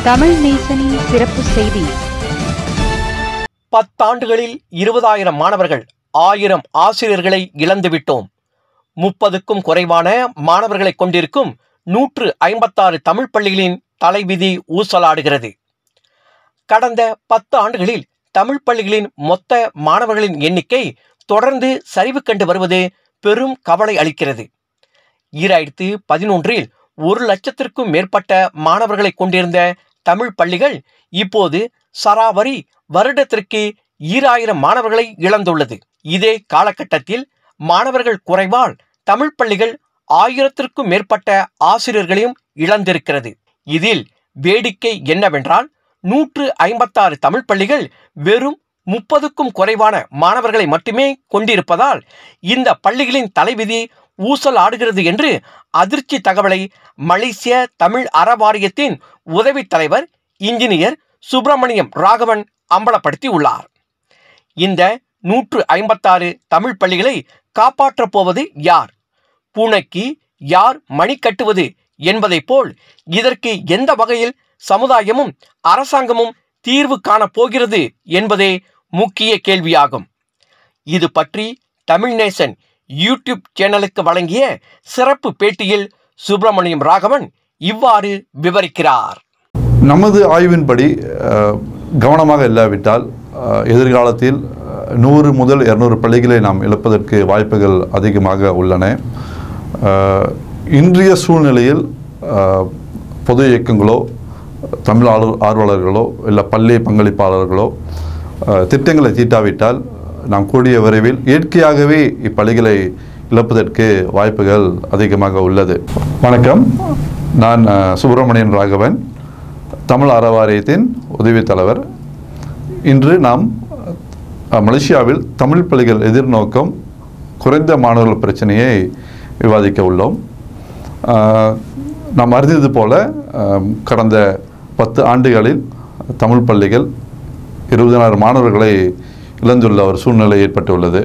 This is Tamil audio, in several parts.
தமிழ் நேசனின் சிறப்பு செய்தி பத்தாண்டுகளில் இருபதாயிரம் மாணவர்கள் ஆயிரம் ஆசிரியர்களை இழந்துவிட்டோம் முப்பதுக்கும் குறைவான மாணவர்களை கொண்டிருக்கும் நூற்று ஐம்பத்தாறு தமிழ் பள்ளிகளின் தலைவிதி ஊசலாடுகிறது கடந்த பத்து ஆண்டுகளில் தமிழ் பள்ளிகளின் மொத்த மாணவர்களின் எண்ணிக்கை தொடர்ந்து சரிவு கண்டு வருவது பெரும் கவலை அளிக்கிறது ஈராயிரத்து பதினொன்றில் ஒரு லட்சத்திற்கும் மேற்பட்ட மாணவர்களை கொண்டிருந்த தமிழ் பள்ளிகள் இப்போது சராவரி வருடத்திற்கு ஈராயிரம் மாணவர்களை இழந்துள்ளது இதே காலகட்டத்தில் மாணவர்கள் குறைவால் தமிழ் பள்ளிகள் ஆயிரத்திற்கும் மேற்பட்ட ஆசிரியர்களையும் இழந்திருக்கிறது இதில் வேடிக்கை என்னவென்றால் நூற்று ஐம்பத்தாறு தமிழ் பள்ளிகள் வெறும் முப்பதுக்கும் குறைவான மாணவர்களை மட்டுமே கொண்டிருப்பதால் இந்த பள்ளிகளின் தலைவிதி ஊசல் ஆடுகிறது என்று அதிர்ச்சி தகவலை மலேசிய தமிழ் அறவாரியத்தின் உதவித் தலைவர் இன்ஜினியர் சுப்பிரமணியம் ராகவன் அம்பலப்படுத்தி உள்ளார் இந்த நூற்று ஐம்பத்தாறு தமிழ் பள்ளிகளை காப்பாற்றப் போவது யார் பூனைக்கு யார் மணி கட்டுவது என்பதைப் போல் இதற்கு எந்த வகையில் சமுதாயமும் அரசாங்கமும் தீர்வு காணப் போகிறது என்பதே முக்கிய கேள்வியாகும் இது பற்றி தமிழ்நேசன் யூடியூப் சேனலுக்கு வழங்கிய சிறப்பு பேட்டியில் சுப்பிரமணியம் ராகவன் இவ்வாறு விவரிக்கிறார் நமது ஆய்வின்படி அஹ், கவனமாக இல்லாவிட்டால் அஹ், எதிர்காலத்தில் அஹ், நூறு முதல் இருநூறு பள்ளிகளை நாம் இழப்பதற்கு வாய்ப்புகள் அதிகமாக உள்ளன அஹ், இன்றைய சூழ்நிலையில் அஹ், பொது இயக்கங்களோ தமிழ் ஆர்வ ஆர்வலர்களோ இல்லை பள்ளி பங்களிப்பாளர்களோ அஹ், திட்டங்களை தீட்டாவிட்டால் நாம் கூடிய விரைவில் இயற்கையாகவே இப்பள்ளிகளை இழப்பதற்கு வாய்ப்புகள் அதிகமாக உள்ளது வணக்கம் நான் அஹ், சுப்பிரமணியன் ராகவன் தமிழ் அறவாரியத்தின் உதவித் தலைவர் இன்று நாம் அஹ், மலேசியாவில் தமிழ் பள்ளிகள் எதிர்நோக்கம் குறைந்த மாணவர்கள் பிரச்சனையை விவாதிக்க உள்ளோம் அஹ், நாம் அறிந்தது போல அஹ், கடந்த பத்து ஆண்டுகளில் தமிழ் பள்ளிகள் இருபதனாயிரம் மாணவர்களை இழந்துள்ள ஒரு சூழ்நிலை ஏற்பட்டுள்ளது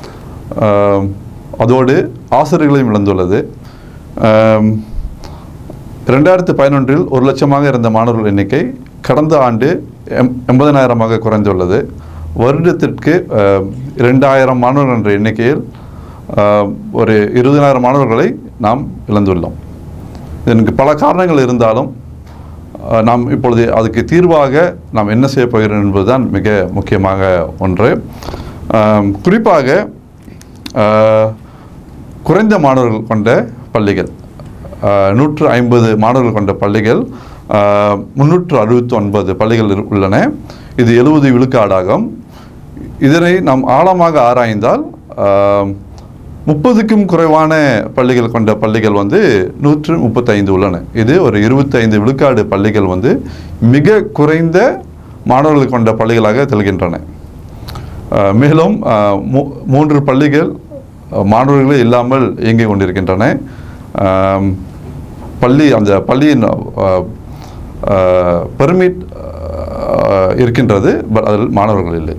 அஹ், அதோடு ஆசிரியர்களையும் இழந்துள்ளது அஹ், ரெண்டாயிரத்து பதினொன்றில் ஒரு லட்சமாக இருந்த மாணவர்கள் எண்ணிக்கை கடந்த ஆண்டு எம் எண்பதனாயிரமாக குறைந்துள்ளது வருடத்திற்கு அஹ், இரண்டாயிரம் மாணவர்கள் என்ற எண்ணிக்கையில் அஹ், ஒரு இருபதனாயிரம் மாணவர்களை நாம் இழந்துள்ளோம் இதற்கு பல காரணங்கள் இருந்தாலும் அஹ், நாம் இப்பொழுது அதுக்கு தீர்வாக நாம் என்ன செய்ய போகிறோம் என்பதுதான் மிக முக்கியமாக ஒன்று அஹ், குறிப்பாக அஹ், குறைந்த மாணவர்கள் கொண்ட பள்ளிகள் அஹ், நூற்று ஐம்பது மாணவர்கள் கொண்ட பள்ளிகள் அஹ், முன்னூற்று அறுபத்தி ஒன்பது பள்ளிகள் இரு- உள்ளன இது எழுபது விழுக்காடாகும் இதனை நாம் ஆழமாக ஆராய்ந்தால் அஹ், முப்பதுக்கும் குறைவான பள்ளிகள் கொண்ட பள்ளிகள் வந்து நூற்று முப்பத்தைந்து உள்ளன இது ஒரு இருபத்தைந்து விழுக்காடு பள்ளிகள் வந்து மிக குறைந்த மாணவர்கள் கொண்ட பள்ளிகளாக தெல்கின்றன அஹ், மேலும் அஹ், மூ- மூன்று பள்ளிகள் அஹ், மாணவர்களே இல்லாமல் இயங்கிக் கொண்டிருக்கின்றன அஹ், பள்ளி அந்த பள்ளியின் பெர்மிட் இருக்கின்றது பட் அதில் மாணவர்கள் இல்லை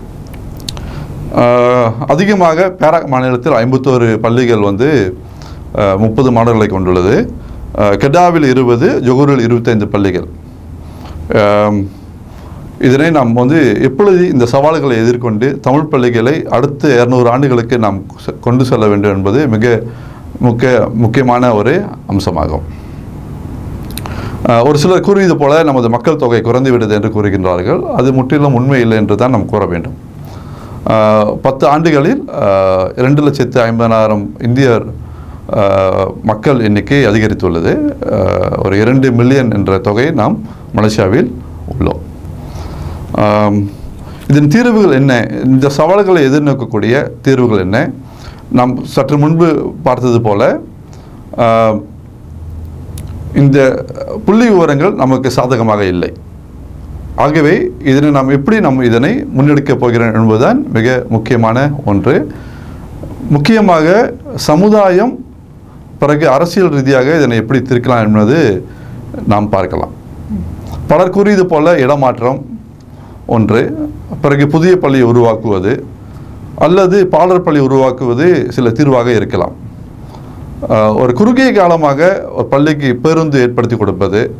அஹ், அதிகமாக பேராக் மாநிலத்தில் ஐம்பத்தோரு பள்ளிகள் வந்து முப்பது மாணவர்களை கொண்டுள்ளது அஹ், கெடாவில் இருபது ஜொகூரில் இருபத்தைந்து பள்ளிகள் அஹ், இதனை நாம் வந்து எப்பொழுது இந்த சவால்களை எதிர்கொண்டு தமிழ் பள்ளிகளை அடுத்த இரநூறு ஆண்டுகளுக்கு நாம் செ- கொண்டு செல்ல வேண்டும் என்பது மிக முக்கிய முக்கியமான ஒரு அம்சமாகும் அஹ், ஒரு சிலர் கூறியது போல நமது மக்கள் தொகை குறைந்து விடுது என்று கூறுகின்றார்கள் அது முற்றிலும் உண்மை இல்லை என்று தான் நாம் கூற வேண்டும் அஹ், பத்து ஆண்டுகளில் அஹ், இரண்டு லட்சத்து ஐம்பதாயிரம் இந்தியர் அஹ், மக்கள் எண்ணிக்கை அதிகரித்துள்ளது அஹ், ஒரு இரண்டு மில்லியன் என்ற தொகையை நாம் மலேசியாவில் உள்ளோம் ஆம், இதன் தீர்வுகள் என்ன இந்த சவால்களை எதிர்நோக்கக்கூடிய தீர்வுகள் என்ன நாம் சற்று முன்பு பார்த்தது போல ஆம், இந்த புள்ளி விவரங்கள் நமக்கு சாதகமாக இல்லை ஆகவே இதனை நாம் எப்படி நாம் இதனை முன்னெடுக்கப் போகிறோம் என்பதுதான் மிக முக்கியமான ஒன்று முக்கியமாக சமுதாயம் பிறகு அரசியல் ரீதியாக இதனை எப்படி தீர்க்கலாம் என்பது நாம் பார்க்கலாம் பலர் கூறியது போல இடமாற்றம் ஒன்று பிறகு புதிய பள்ளியை உருவாக்குவது அல்லது பாலர் பள்ளி உருவாக்குவது சில தீர்வாக இருக்கலாம் ஆஹ் ஒரு குறுகிய காலமாக ஒரு பள்ளிக்கு பேருந்து ஏற்படுத்தி கொடுப்பது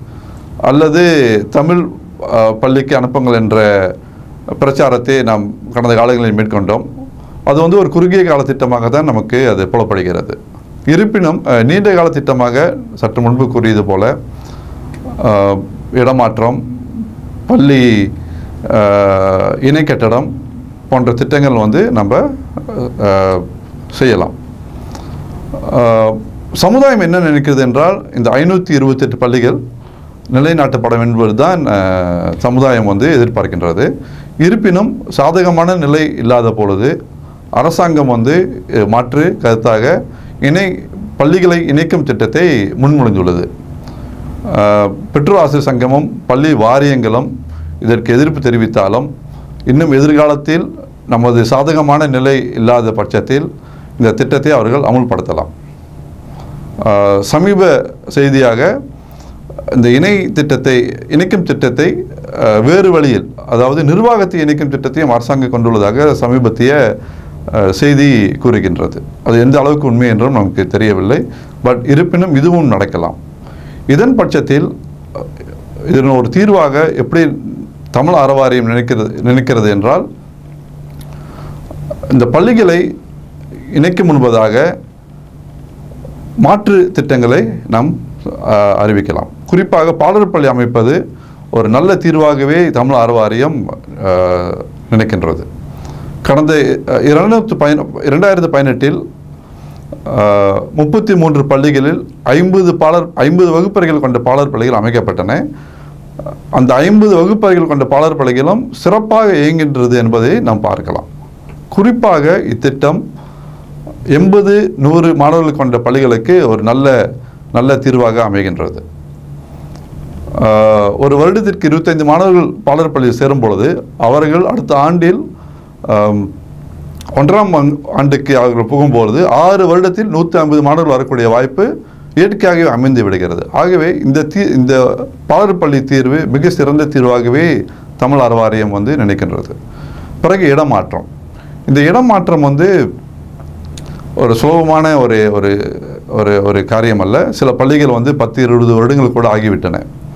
அல்லது தமிழ் அஹ், பள்ளிக்கு அனுப்புங்கள் என்ற பிரச்சாரத்தை நாம் கடந்த காலங்களில் மேற்கொண்டோம் அது வந்து ஒரு குறுகிய கால திட்டமாக தான் நமக்கு அது புலப்படுகிறது இருப்பினும் அஹ், நீண்ட கால திட்டமாக சற்று முன்பு கூறியது போல அஹ், இடமாற்றம் பள்ளி அஹ், இணை கட்டடம் போன்ற திட்டங்கள் வந்து நம்ம அஹ், செய்யலாம் அஹ், சமுதாயம் என்ன நினைக்கிறது என்றால் இந்த ஐநூற்றி இருபத்தெட்டு பள்ளிகள் நிலைநாட்டப்படும் என்பதுதான் அஹ், சமுதாயம் வந்து எதிர்பார்க்கின்றது இருப்பினும் சாதகமான நிலை இல்லாத பொழுது அரசாங்கம் வந்து அஹ், மாற்று கருத்தாக இணை பள்ளிகளை இணைக்கும் திட்டத்தை முன்மொழிந்துள்ளது அஹ், பெற்றோர் ஆசிரியர் சங்கமும் பள்ளி வாரியங்களும் இதற்கு எதிர்ப்பு தெரிவித்தாலும் இன்னும் எதிர்காலத்தில் நமது சாதகமான நிலை இல்லாத பட்சத்தில் இந்த திட்டத்தை அவர்கள் அமுல்படுத்தலாம் அஹ், சமீப செய்தியாக இந்த இணை திட்டத்தை இணைக்கும் திட்டத்தை அஹ், வேறு வழியில் அதாவது நிர்வாகத்தை இணைக்கும் திட்டத்தையும் அரசாங்கம் கொண்டுள்ளதாக சமீபத்திய அஹ், செய்தி கூறுகின்றது அது எந்த அளவுக்கு உண்மை என்றும் நமக்கு தெரியவில்லை பட் இருப்பினும் இதுவும் நடக்கலாம் இதன் பட்சத்தில் அஹ், இதன் ஒரு தீர்வாக எப்படி தமிழ் அறவாரியம் நினைக்கிறது நினைக்கிறது என்றால் இந்த பள்ளிகளை இணைக்கும் முன்பதாக மாற்று திட்டங்களை நாம் அஹ், அறிவிக்கலாம் குறிப்பாக பாடல் பள்ளி அமைப்பது ஒரு நல்ல தீர்வாகவே தமிழ் அறவாரியம் அஹ், நினைக்கின்றது கடந்த அஹ், இரண்டாயிரத்து பயன் இரண்டாயிரத்து பதினெட்டில் முப்பத்தி மூன்று பள்ளிகளில் ஐம்பது பாலர் ஐம்பது வகுப்பறைகள் கொண்ட பாலர் பள்ளிகள் அமைக்கப்பட்டன அந்த ஐம்பது வகுப்பறைகள் கொண்ட பாலர் பள்ளிகளும் சிறப்பாக இயங்குகின்றது என்பதை நாம் பார்க்கலாம் குறிப்பாக இத்திட்டம் எண்பது நூறு மாணவர்கள் கொண்ட பள்ளிகளுக்கு ஒரு நல்ல நல்ல தீர்வாக அமைகின்றது ஆஹ், ஒரு வருடத்திற்கு இருபத்தைந்து மாணவர்கள் பாலர் பள்ளியில் சேரும் பொழுது அவர்கள் அடுத்த ஆண்டில் ஆம், ஒன்றாம் ஆண்- ஆண்டுக்கு அவர்கள் புகும்பொழுது ஆறு வருடத்தில் நூற்றி ஐம்பது மாணவர்கள் வரக்கூடிய வாய்ப்பு இயற்கையாகவே அமைந்து விடுகிறது ஆகவே இந்த தீ இந்த பாலர் பள்ளி தீர்வு மிக சிறந்த தீர்வாகவே தமிழ் அறவாரியம் வந்து நினைக்கின்றது பிறகு இடமாற்றம் இந்த இடமாற்றம் வந்து ஒரு சுலபமான ஒரு ஒரு ஒரு ஒரு காரியம் அல்ல சில பள்ளிகள் வந்து பத்து இருபது வருடங்கள் கூட ஆகிவிட்டன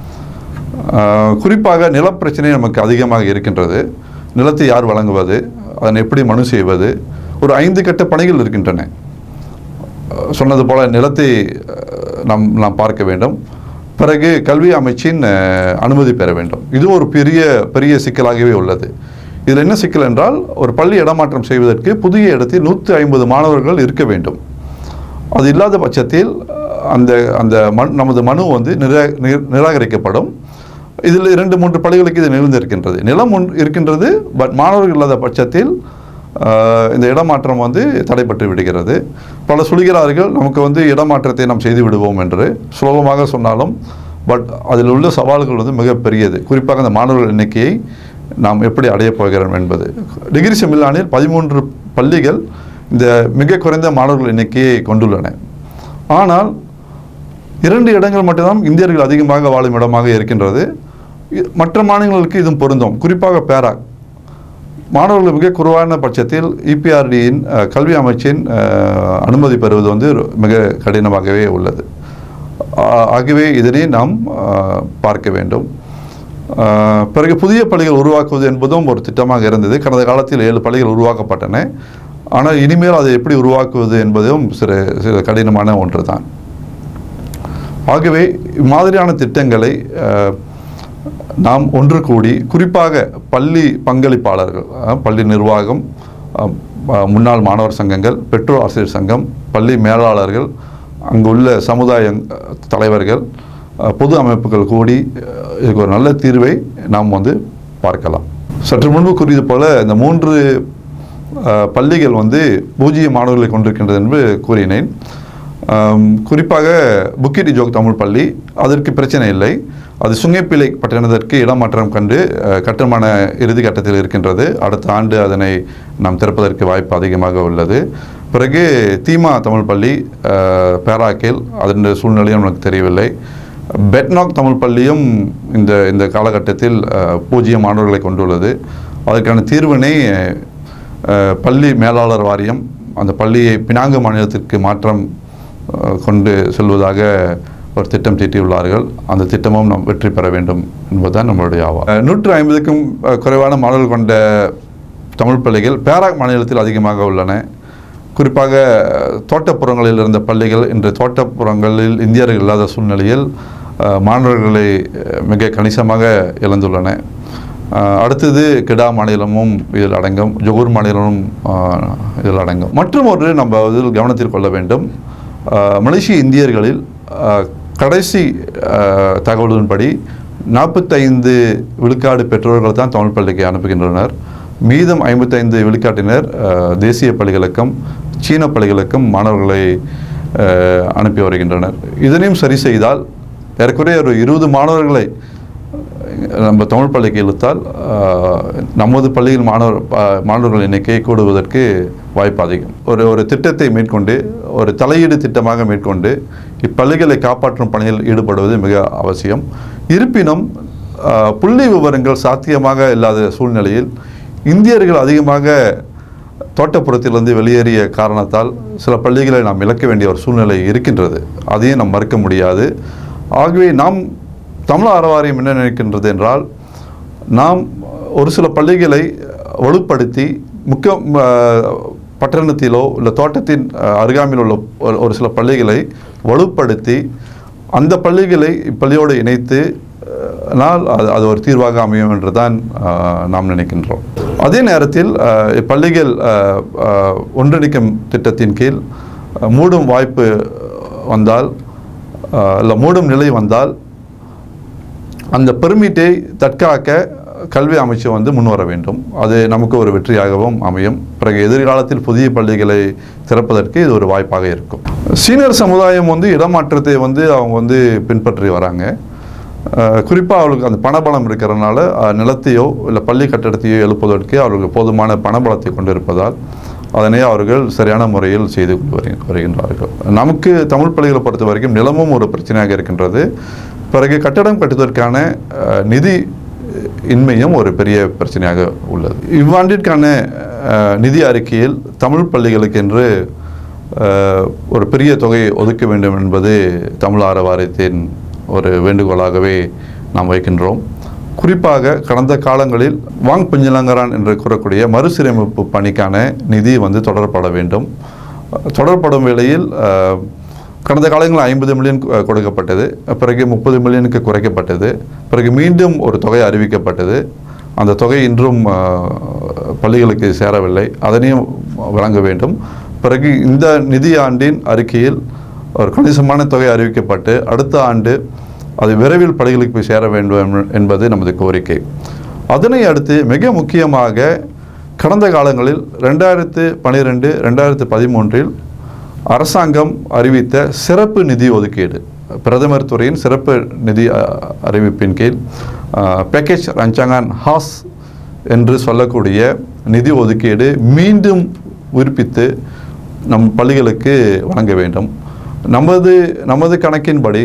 ஆஹ், குறிப்பாக நிலப்பிரச்சனை நமக்கு அதிகமாக இருக்கின்றது நிலத்தை யார் வழங்குவது அதனை எப்படி மனு செய்வது ஒரு ஐந்து கட்ட பணிகள் இருக்கின்றன அஹ், சொன்னது போல நிலத்தை அஹ், நாம் நாம் பார்க்க வேண்டும் பிறகு கல்வி அமைச்சின் அஹ், அனுமதி பெற வேண்டும் இது ஒரு பெரிய பெரிய சிக்கலாகவே உள்ளது இதில் என்ன சிக்கல் என்றால் ஒரு பள்ளி இடமாற்றம் செய்வதற்கு புதிய இடத்தில் நூற்றி ஐம்பது மாணவர்கள் இருக்க வேண்டும் அது இல்லாத பட்சத்தில் அஹ், அந்த அந்த மண் நமது மனு வந்து நிரா நிர- நிராகரிக்கப்படும் இதில் இரண்டு மூன்று பள்ளிகளுக்கு இது நிகழ்ந்திருக்கின்றது நிலம் ஒன் இருக்கின்றது பட் மாணவர்கள் இல்லாத பட்சத்தில் அஹ், இந்த இடமாற்றம் வந்து தடைப்பட்டு விடுகிறது பல சொல்கிறார்கள் நமக்கு வந்து இடமாற்றத்தை நாம் செய்து விடுவோம் என்று சுலபமாக சொன்னாலும் பட் அதில் உள்ள சவால்கள் வந்து மிகப்பெரியது குறிப்பாக அந்த மாணவர்கள் எண்ணிக்கையை நாம் எப்படி அடையப் போகிறோம் என்பது டிகிரி செமிலானில் பதிமூன்று பள்ளிகள் இந்த மிக குறைந்த மாணவர்கள் எண்ணிக்கையை கொண்டுள்ளன ஆனால் இரண்டு இடங்கள் மட்டும்தான் இந்தியர்கள் அதிகமாக வாழும் இடமாக இருக்கின்றது இ- மற்ற மாநிலங்களுக்கு இதுவும் பொருந்தும் குறிப்பாக பேரா மாணவர்கள் மிக குறைவான பட்சத்தில் இபிஆர்டியின் கல்வி அமைச்சின் அஹ், அனுமதி பெறுவது வந்து ஒரு மிக கடினமாகவே உள்ளது ஆ- ஆகவே இதனை நாம் அஹ், பார்க்க வேண்டும் அஹ், பிறகு புதிய பள்ளிகள் உருவாக்குவது என்பதும் ஒரு திட்டமாக இருந்தது கடந்த காலத்தில் ஏழு பள்ளிகள் உருவாக்கப்பட்டன ஆனால் இனிமேல் அதை எப்படி உருவாக்குவது என்பதும் சிறு சிறு கடினமான ஒன்று தான் ஆகவே இம்மாதிரியான திட்டங்களை அஹ், நாம் ஒன்று கூடி குறிப்பாக பள்ளி பங்களிப்பாளர்கள் அஹ், பள்ளி நிர்வாகம் அஹ், அஹ், முன்னாள் மாணவர் சங்கங்கள் பெற்றோர் ஆசிரியர் சங்கம் பள்ளி மேலாளர்கள் அங்குள்ள சமுதாய அஹ், தலைவர்கள் அஹ், பொது அமைப்புகள் கூடி அஹ், இதுக்கு ஒரு நல்ல தீர்வை நாம் வந்து பார்க்கலாம் சற்று முன்பு கூறியது போல இந்த மூன்று அஹ், பள்ளிகள் வந்து பூஜ்ஜிய மாணவர்களை கொண்டிருக்கின்றது என்று கூறினேன் ஆம், குறிப்பாக புக்கிரி ஜோக் தமிழ் பள்ளி அதற்கு பிரச்சனை இல்லை அது சுங்கைப்பிள்ளை பட்டணத்திற்கு இடமாற்றம் கண்டு அஹ், கட்டுமான இறுதி கட்டத்தில் இருக்கின்றது அடுத்த ஆண்டு அதனை நாம் திறப்பதற்கு வாய்ப்பு அதிகமாக உள்ளது பிறகு தீமா தமிழ் பள்ளி அஹ், பேராக்கேல் அதன் சூழ்நிலையும் நமக்கு தெரியவில்லை பெட்நாக் தமிழ் பள்ளியும் இந்த இந்த காலகட்டத்தில் அஹ், பூஜ்ஜியம் மாணவர்களை கொண்டுள்ளது அதற்கான தீர்வினை அஹ், பள்ளி மேலாளர் வாரியம் அந்த பள்ளியை பினாங்கு மாநிலத்திற்கு மாற்றம் அஹ், கொண்டு செல்வதாக ஒரு திட்டம் தீட்டியுள்ளார்கள் அந்த திட்டமும் நாம் வெற்றி பெற வேண்டும் என்பதுதான் நம்மளுடைய ஆவா நூற்று ஐம்பதுக்கும் அஹ், குறைவான மாணவர்கள் கொண்ட தமிழ் பள்ளிகள் பேராக் மாநிலத்தில் அதிகமாக உள்ளன குறிப்பாக அஹ், தோட்டப்புறங்களில் இருந்த பள்ளிகள் இன்று தோட்டப்புறங்களில் இந்தியர்கள் இல்லாத சூழ்நிலையில் அஹ், மாணவர்களை அஹ், மிக கணிசமாக இழந்துள்ளன அஹ், அடுத்தது கிடா மாநிலமும் இதில் அடங்கும் ஜொகூர் மாநிலமும் அஹ், இதில் அடங்கும் மற்றும் ஒரு நம்ம இதில் கவனத்தில் கொள்ள வேண்டும் அஹ், மலேசிய இந்தியர்களில் அஹ், கடைசி அஹ், தகவலின்படி நாற்பத்தைந்து விழுக்காடு பெற்றோர்கள் தான் தமிழ் பள்ளிக்கு அனுப்புகின்றனர் மீதம் ஐம்பத்தைந்து விழுக்காட்டினர் அஹ், தேசிய பள்ளிகளுக்கும் சீன பள்ளிகளுக்கும் மாணவர்களை அஹ், அனுப்பி வருகின்றனர் இதனையும் சரி செய்தால் ஏறக்குறைய ஒரு இருபது மாணவர்களை நம்ம தமிழ் பள்ளிக்கு இழுத்தால் ஆஹ், நமது பள்ளியில் மாணவர் பா- மாணவர்கள் எண்ணிக்கை கூடுவதற்கு வாய்ப்பு அதிகம் ஒரு ஒரு திட்டத்தை மேற்கொண்டு ஒரு தலையீடு திட்டமாக மேற்கொண்டு இப்பள்ளிகளை காப்பாற்றும் பணியில் ஈடுபடுவது மிக அவசியம் இருப்பினும் ஆஹ், புள்ளி விவரங்கள் சாத்தியமாக இல்லாத சூழ்நிலையில் இந்தியர்கள் அதிகமாக தோட்டப்புறத்திலிருந்து வெளியேறிய காரணத்தால் சில பள்ளிகளை நாம் இழக்க வேண்டிய ஒரு சூழ்நிலை இருக்கின்றது அதையும் நாம் மறுக்க முடியாது ஆகவே நாம் தமிழ் அறவாரியம் என்ன நினைக்கின்றது என்றால் நாம் ஒரு சில பள்ளிகளை வலுப்படுத்தி முக்கிய ம- பட்டணத்திலோ இல்லை தோட்டத்தின் அஹ், அருகாமையில் உள்ள ஒரு- ஒரு சில பள்ளிகளை வலுப்படுத்தி அந்த பள்ளிகளை இப்பள்ளியோடு இணைத்து அஹ், னால் அது அது ஒரு தீர்வாக அமையும் என்று தான் அஹ், நாம் நினைக்கின்றோம் அதே நேரத்தில் அஹ், இப்பள்ளிகள் அஹ், அஹ், ஒன்றிணைக்கும் திட்டத்தின் கீழ் அஹ், மூடும் வாய்ப்பு வந்தால் அஹ், இல்லை மூடும் நிலை வந்தால் அந்த பெருமிட்டை தற்காக்க கல்வி அமைச்சு வந்து முன்வர வேண்டும் அது நமக்கு ஒரு வெற்றியாகவும் அமையும் பிறகு எதிர்காலத்தில் புதிய பள்ளிகளை திறப்பதற்கு இது ஒரு வாய்ப்பாக இருக்கும் சீனியர் சமுதாயம் வந்து இடமாற்றத்தை வந்து அவங்க வந்து பின்பற்றி வராங்க குறிப்பாக அவர்களுக்கு அந்த பணபலம் இருக்கிறதுனால அஹ், நிலத்தையோ இல்லை பள்ளி கட்டடத்தையோ எழுப்புவதற்கு அவர்களுக்கு போதுமான பணபலத்தை கொண்டிருப்பதால் அதனை அவர்கள் சரியான முறையில் செய்து கொண்டு வரு- வருகின்றார்கள் நமக்கு தமிழ் பள்ளிகளை பொறுத்த வரைக்கும் நிலமும் ஒரு பிரச்சனையாக இருக்கின்றது பிறகு கட்டடம் கட்டுவதற்கான அஹ், நிதி இன்மையும் ஒரு பெரிய பிரச்சனையாக உள்ளது இவ்வாண்டிற்கான அஹ், நிதி அறிக்கையில் தமிழ் பள்ளிகளுக்கென்று அஹ், ஒரு பெரிய தொகையை ஒதுக்க வேண்டும் என்பது தமிழ் ஆர வாரியத்தின் ஒரு வேண்டுகோளாகவே நாம் வைக்கின்றோம் குறிப்பாக கடந்த காலங்களில் வாங் பிஞ்சலங்கரான் என்று கூறக்கூடிய மறுசீரமைப்பு பணிக்கான நிதி வந்து தொடரப்பட வேண்டும் தொடரப்படும் வேளையில் அஹ், கடந்த காலங்களில் ஐம்பது மில்லியன் கு- கொடுக்கப்பட்டது பிறகு முப்பது மில்லியனுக்கு குறைக்கப்பட்டது பிறகு மீண்டும் ஒரு தொகை அறிவிக்கப்பட்டது அந்த தொகை இன்றும் அஹ், பள்ளிகளுக்கு சேரவில்லை அதனையும் வழங்க வேண்டும் பிறகு இந்த நிதி ஆண்டின் அறிக்கையில் ஒரு கணிசமான தொகை அறிவிக்கப்பட்டு அடுத்த ஆண்டு அது விரைவில் பள்ளிகளுக்கு போய் சேர வேண்டும் என்பது நமது கோரிக்கை அதனை அடுத்து மிக முக்கியமாக கடந்த காலங்களில் ரெண்டாயிரத்து பன்னிரெண்டு ரெண்டாயிரத்து பதிமூன்றில் அரசாங்கம் அறிவித்த சிறப்பு நிதி ஒதுக்கீடு பிரதமர் துறையின் சிறப்பு நிதி அ, அறிவிப்பின் கீழ் பேக்கேஜ் ரஞ்சாங்கான் ஹாஸ் என்று சொல்லக்கூடிய நிதி ஒதுக்கீடு மீண்டும் உயிர்ப்பித்து நம் பள்ளிகளுக்கு வழங்க வேண்டும் நமது நமது கணக்கின்படி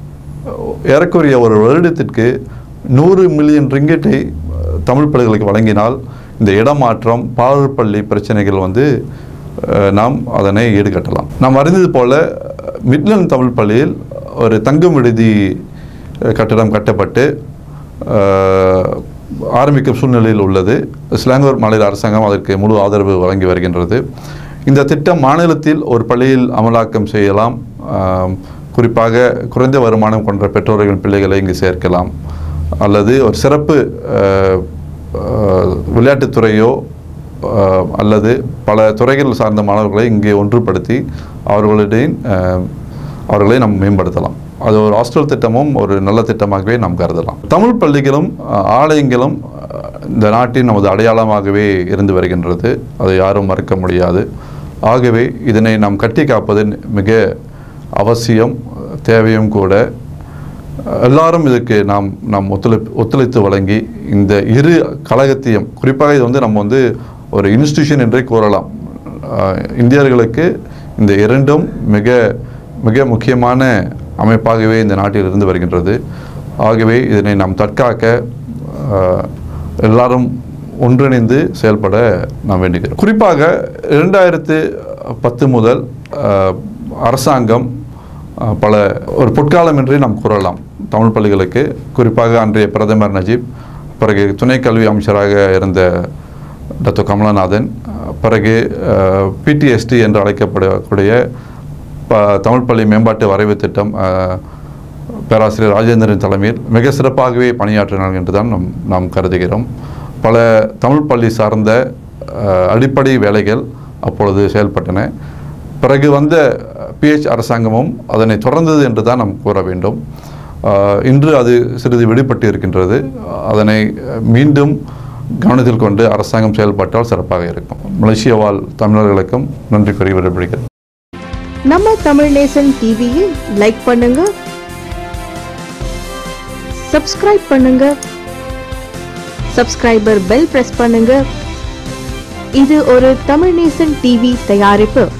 ஏறக்குறைய ஒரு வருடத்திற்கு நூறு மில்லியன் ரிங்கெட்டை தமிழ் பள்ளிகளுக்கு வழங்கினால் இந்த இடமாற்றம் பாடல் பள்ளி பிரச்சனைகள் வந்து அஹ், நாம் அதனை ஈடுகட்டலாம் நாம் அறிந்தது போல மிட்லன் தமிழ் பள்ளியில் ஒரு தங்கும் விடுதி அஹ், கட்டடம் கட்டப்பட்டு அஹ், ஆரம்பிக்கும் சூழ்நிலையில் உள்ளது ஸ்லாங்கூர் மாநில அரசாங்கம் அதற்கு முழு ஆதரவு வழங்கி வருகின்றது இந்த திட்டம் மாநிலத்தில் ஒரு பள்ளியில் அமலாக்கம் செய்யலாம் ஆம், குறிப்பாக குறைந்த வருமானம் கொண்ட பெற்றோர்களின் பிள்ளைகளை இங்கு சேர்க்கலாம் அல்லது ஒரு சிறப்பு அஹ், அஹ், விளையாட்டுத்துறையோ அஹ், அல்லது பல துறைகள் சார்ந்த மாணவர்களை இங்கே ஒன்றுபடுத்தி அவர்களுடைய அஹ், அவர்களை நாம் மேம்படுத்தலாம் அது ஒரு ஹாஸ்டல் திட்டமும் ஒரு நல்ல திட்டமாகவே நாம் கருதலாம் தமிழ் பள்ளிகளும் அஹ், ஆலயங்களும் அஹ், இந்த நாட்டின் நமது அடையாளமாகவே இருந்து வருகின்றது அதை யாரும் மறுக்க முடியாது ஆகவே இதனை நாம் கட்டி காப்பது மிக அவசியம் தேவையும் கூட எல்லாரும் இதுக்கு நாம் நாம் ஒத்துழைப்பு ஒத்துழைத்து வழங்கி இந்த இரு கழகத்தையும் குறிப்பாக இது வந்து நம்ம வந்து ஒரு இன்ஸ்டிடியூஷன் என்றே கூறலாம் அஹ், இந்தியர்களுக்கு இந்த இரண்டும் மிக மிக முக்கியமான அமைப்பாகவே இந்த நாட்டில் இருந்து வருகின்றது ஆகவே இதனை நாம் தற்காக்க அஹ், எல்லாரும் ஒன்றிணைந்து செயல்பட நாம் வேண்டுகிறோம் குறிப்பாக இரண்டாயிரத்து பத்து முதல் அஹ், அரசாங்கம் அஹ், பல ஒரு பொற்காலம் என்றே நாம் கூறலாம் தமிழ் பள்ளிகளுக்கு குறிப்பாக அன்றைய பிரதமர் நஜீப் பிறகு துணை கல்வி அமைச்சராக இருந்த டாக்டர் கமலநாதன் அஹ், பிறகு பிடிஎஸ்டி என்று அழைக்கப்படக்கூடிய ப- தமிழ் பள்ளி மேம்பாட்டு வரைவு திட்டம் அஹ், பேராசிரியர் ராஜேந்திரன் தலைமையில் மிக சிறப்பாகவே பணியாற்றினார்கள் என்று தான் நாம் நாம் கருதுகிறோம் பல தமிழ் பள்ளி சார்ந்த அஹ், அடிப்படை வேலைகள் அப்பொழுது செயல்பட்டன பிறகு வந்த பிஹெச் அரசாங்கமும் அதனை தொடர்ந்தது என்று தான் நாம் கூற வேண்டும் அஹ், இன்று அது சிறிது விடுபட்டு இருக்கின்றது அதனை அஹ், மீண்டும் கவனத்தில் கொண்டு அரசாங்கம் செயல்பட்டால் சிறப்பாக இருக்கும் மலேசிய வாழ் தமிழர்களுக்கும் நன்றி கூறி விடைபெறுகிறேன் நம்ம தமிழ் நேசன் டிவியை லைக் பண்ணுங்க சப்ஸ்கிரைப் பண்ணுங்க சப்ஸ்கிரைபர் பெல் பிரஸ் பண்ணுங்க இது ஒரு தமிழ் நேசன் டிவி தயாரிப்பு